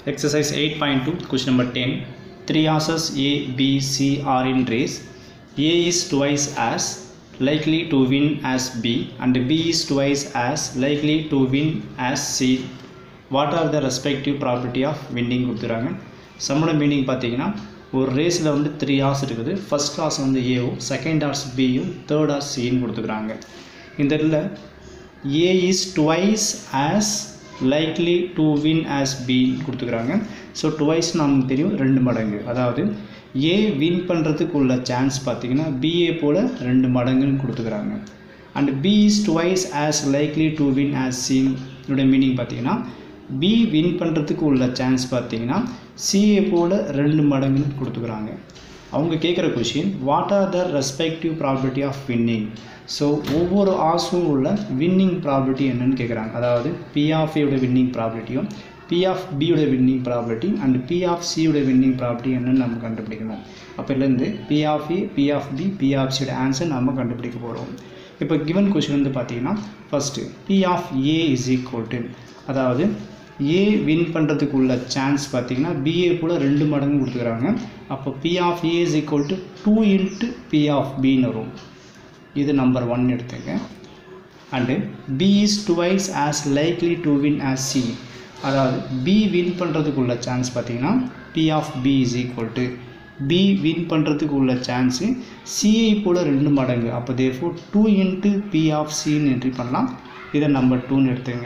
Exercise 8.2, question number 10. Three horses A, B, C are in race. A is twice as likely to win as B, and B is twice as likely to win as C. What are the respective property of winning கொடுத்துறாங்க சம்மோட meaning பார்த்தீங்கன்னா ஒரு ரேஸில் வந்து three horse இருக்குது first horse வந்து ஏவும் second horse பியும் third horse சின்னு கொடுத்துக்கிறாங்க இந்த இதில் A is twice as likely to win as பின்னு கொடுத்துக்கிறாங்க ஸோ டுவைஸ் நமக்கு தெரியும் ரெண்டு மடங்கு அதாவது ஏ வின் பண்ணுறதுக்கு உள்ள சான்ஸ் பார்த்தீங்கன்னா பிஏ போல் ரெண்டு மடங்குன்னு கொடுத்துக்கிறாங்க and B is twice as likely to win as சின்னோட மீனிங் பார்த்தீங்கன்னா பி வின் பண்ணுறதுக்கு உள்ள சான்ஸ் பார்த்தீங்கன்னா சிஏ போல் ரெண்டு மடங்குன்னு கொடுத்துக்கிறாங்க அவங்க கேட்குற question what are the respective property of winning so ஒவ்வொரு ஆர்ஸும் உள்ள வின்னிங் ப்ராபர்ட்டி என்னன்னு கேட்குறாங்க அதாவது பி ஆஃப் ஏயோட வின்னிங் ப்ராபர்ட்டியும் பி ஆஃப் பியோட winning property and P of சியோட வின்னிங் ப்ராபர்ட்டி என்னன்னு நம்ம கண்டுபிடிக்கணும் அப்போலேருந்து P of A P of B P of சியோட ஆன்சர் நம்ம கண்டுபிடிக்க போகிறோம் இப்போ கிவன் கொஷின் வந்து பார்த்தீங்கன்னா first P of A is equal to அதாவது ஏ வின் பண்ணுறதுக்கு உள்ள சான்ஸ் பார்த்தீங்கன்னா பிஏ கூட ரெண்டு மடங்கு கொடுத்துக்கிறாங்க அப்போ P of A is equal to two into P of பின்னு வரும் இது நம்பர் ஒன் எடுத்துங்க and B is twice as likely to win as C அதாவது பி வின் பண்ணுறதுக்கு உள்ள சான்ஸ் பார்த்தீங்கன்னா P of B is equal to B win பண்ணுறதுக்கு உள்ள சான்ஸு சிஐ போல் ரெண்டு மடங்கு அப்போ therefore two into P of சின்னு என்ட்ரி பண்ணலாம் இதை நம்பர் டூன்னு எடுத்துங்க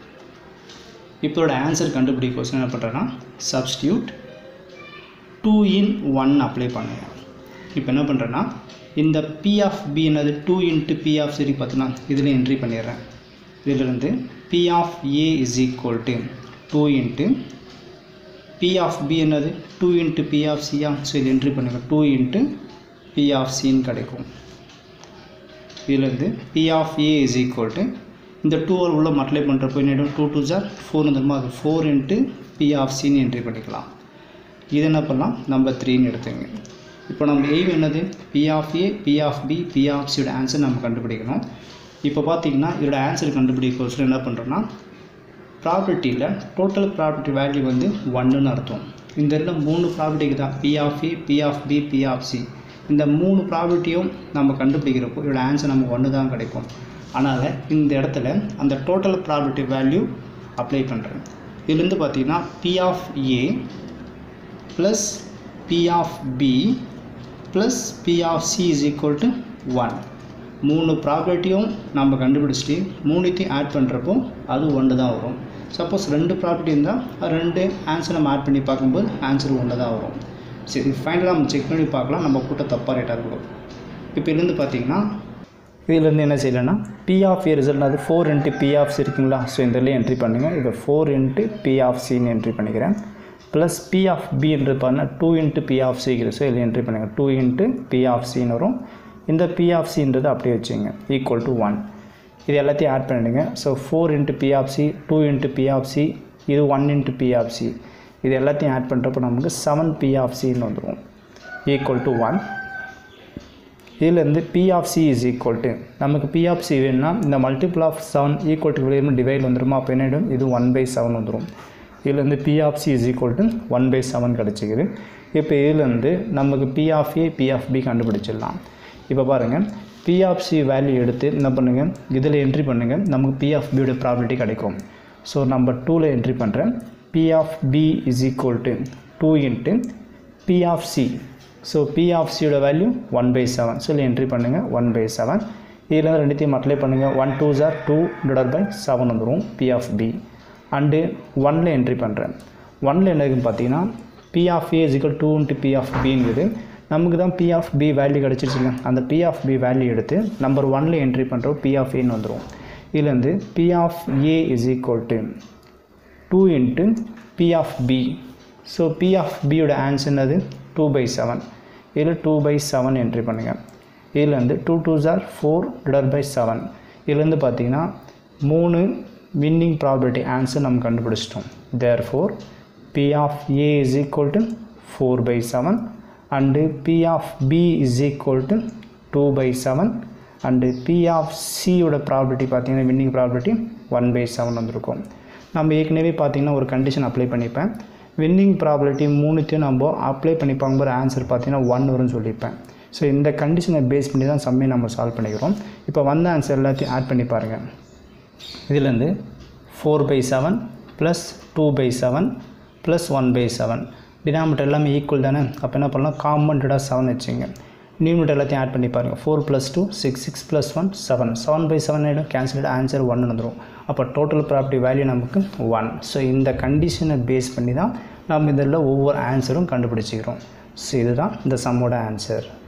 இப்போட ஆன்சர் கண்டுபிடிக்க கொஸ்டின் என்ன பண்ணுறேன்னா substitute two in one apply பண்ணுங்க இப்போ என்ன பண்ணுறேன்னா இந்த பி ஆஃப் பி என்னது டூ இன்ட்டு பி ஆஃப் சரி பார்த்தீங்கன்னா இதில் என்ட்ரி பண்ணிடுறேன் இதிலிருந்து P of A is equal to two into P of B என்னது டூ இன்ட்டு பி ஆஃப் சியா ஸோ இது என்ட்ரி பண்ணுங்கள் டூ இன்ட்டு பி ஆஃப் சின்னு கிடைக்கும் இதிலேருந்து P of A is equal to இந்த டூ உள்ள மல்டிப்ளை பண்ணுறப்போ என்ன டூ டூ ஜார் ஃபோர் வந்துருமா அது ஃபோர் இன்ட்டு பி ஆஃப் சின்னு என்ட்ரி பண்ணிக்கலாம் இது என்ன பண்ணலாம் நம்பர் த்ரீன்னு எடுத்துங்க இப்போ நம்ம எய்ம் என்னது P of A P of B P of சியோட ஆன்சர் நம்ம கண்டுபிடிக்கணும் இப்போ பார்த்தீங்கன்னா இதோட ஆன்சர் கண்டுபிடிக்க என்ன பண்ணுறோன்னா ப்ராப்பர்ட்டியில் டோட்டல் ப்ராப்பர்ட்டி வேல்யூ வந்து ஒன்றுன்னு அர்த்தம் இந்த இடத்துல மூணு ப்ராப்பர்ட்டிக்கு தான் P of A P of B P of C இந்த மூணு ப்ராப்பர்ட்டியும் நம்ம கண்டுபிடிக்கிறப்போ இதோட ஆன்சர் நமக்கு ஒன்று தான் கிடைக்கும் அதனால் இந்த இடத்துல அந்த டோட்டல் ப்ராப்பர்ட்டி வேல்யூ அப்ளை பண்ணுறேன் இதுலேருந்து பார்த்தீங்கன்னா P of A plus P of B plus P of C is equal to one மூணு ப்ராப்பர்ட்டியும் நம்ம கண்டுபிடிச்சிட்டு மூணுத்தையும் ஆட் பண்ணுறப்போ அது ஒன்று தான் வரும் சப்போஸ் ரெண்டு ப்ராப்பர்ட்டி இருந்தால் ரெண்டு ஆன்சர் நம்ம ஆட் பண்ணி பார்க்கும்போது ஆன்சர் ஒன்று தான் வரும் சரி ஃபைனலாக நம்ம செக் பண்ணி பார்க்கலாம் நம்ம கூட்ட தப்பாக ரேட்டாக இருக்கும் இப்போ இதுலேருந்து பார்த்தீங்கன்னா இதுலேருந்து என்ன செய்யலைன்னா பி ஆஃப் ஏ ரிசல்ட் அது ஃபோர் இன்ட்டு பி ஆஃப் இருக்குங்களா ஸோ இந்த இதில் என்ட்ரி பண்ணுங்கள் இதை ஃபோர் இன்ட்டு பி ஆஃப் சின்னு என்ட்ரி பண்ணிக்கிறேன் ப்ளஸ் பி ஆஃப் பி என்று பண்ணால் டூ இன்ட்டு பி ஆஃப் சிக்கு ஸோ இதில் என்ட்ரி பண்ணுங்கள் டூ இன்ட்டு பி ஆஃப் சின்னு வரும் இந்த பி ஆஃப் சின்றது அப்படியே வச்சுங்க ஈக்குவல் டு ஒன் இது எல்லாத்தையும் ஆட் பண்ணிடுங்க so four into P of C two into P of C இது one into P of C இது எல்லாத்தையும் ஆட் பண்ணுறப்போ நமக்கு செவன் பி ஆஃப் சின்னு வந்துடும் ஈக்குவல் டு ஒன் இதிலேருந்து P of C is equal to நமக்கு பி ஆஃப் சி வேணும்னா இந்த multiple of seven equal to வெளியே டிவைட் வந்துருமா அப்போ என்ன இது ஒன் பை செவன் வந்துடும் இதுலேருந்து P of C is equal to one by seven கிடச்சிக்குது இப்போ இதுலேருந்து நமக்கு P of A P of B கண்டுபிடிச்சிடலாம் இப்போ பாருங்கள் பி ஆஃப் சி வேல்யூ எடுத்து என்ன பண்ணுங்கள் இதில் என்ட்ரி பண்ணுங்கள் நமக்கு பி ஆஃப் பியோட ப்ராபர்ட்டி கிடைக்கும் ஸோ நம்பர் டூவில் என்ட்ரி பண்ணுறேன் P of B is equal to two into P of C so P of சியோட value one by seven so இதில் என்ட்ரி பண்ணுங்கள் ஒன் பை செவன் இதில் ரெண்டுத்தையும் அப்ளை பண்ணுங்கள் ஒன் டூ ஜார் டூ டிவைட் பை செவன் வந்துடும் P of B and ஒனில் entry பண்ணுறேன் ஒனில் என்ன இருக்குன்னு பார்த்தீங்கன்னா P of A is equal two into P of பிங்கிறது நமக்கு தான் பி ஆஃப் பி வேல்யூ கிடச்சிருச்சுங்க அந்த பி ஆஃப் பி வேல்யூ எடுத்து நம்பர் ஒனில் என்ட்ரி பண்ணுறோம் பி ஆஃப் ஏன்னு வந்துடும் இதுலேருந்து P of A is equal to two into P of B so P of பியோட ஆன்சர் என்னது டூ பை செவன் இதில் டூ பை செவன் என்ட்ரி பண்ணுங்கள் இதுலேருந்து டூ டூ ஜார் ஃபோர் டிவைட் பை செவன் இதுலேருந்து பார்த்தீங்கன்னா மூணு வின்னிங் ப்ராபர்ட்டி ஆன்சர் நம்ம கண்டுபிடிச்சிட்டோம் therefore P of A is equal to four by seven and P of B is equal to two by seven and P of சியோட property பார்த்தீங்கன்னா winning property one by seven வந்திருக்கும் நம்ம ஏற்கனவே பார்த்தீங்கன்னா ஒரு condition apply பண்ணிப்பேன் winning probability மூணுத்தையும் நம்ம அப்ளை பண்ணி பார்க்கும்போது ஆன்சர் பார்த்தீங்கன்னா ஒன் வரும்னு சொல்லியிருப்பேன் ஸோ இந்த கண்டிஷனை பேஸ் பண்ணி தான் சம்மே நம்ம சால்வ் பண்ணிக்கிறோம் இப்போ வந்த ஆன்சர் எல்லாத்தையும் ஆட் பண்ணி பாருங்கள் இதுலேருந்து four by seven plus two by seven plus one by seven denominator எல்லாமே ஈக்குவல் தானே அப்போ என்ன பண்ணலாம் காம்பவுண்டடாக செவன் வச்சுங்க நியூமினேட்டர் எல்லாத்தையும் ஆட் பண்ணி பாருங்கள் four plus two six six plus one seven seven by seven ஆகிடும் கேன்சல் ஆன்சர் ஒன் வந்துடும் அப்போ டோட்டல் ப்ராப்பர்ட்டி வேல்யூ நமக்கு ஒன் ஸோ இந்த கண்டிஷனை பேஸ் பண்ணி தான் நம்ம இதில் ஒவ்வொரு ஆன்சரும் கண்டுபிடிச்சிக்கிறோம் ஸோ இதுதான் இந்த சம்மோட ஆன்சர்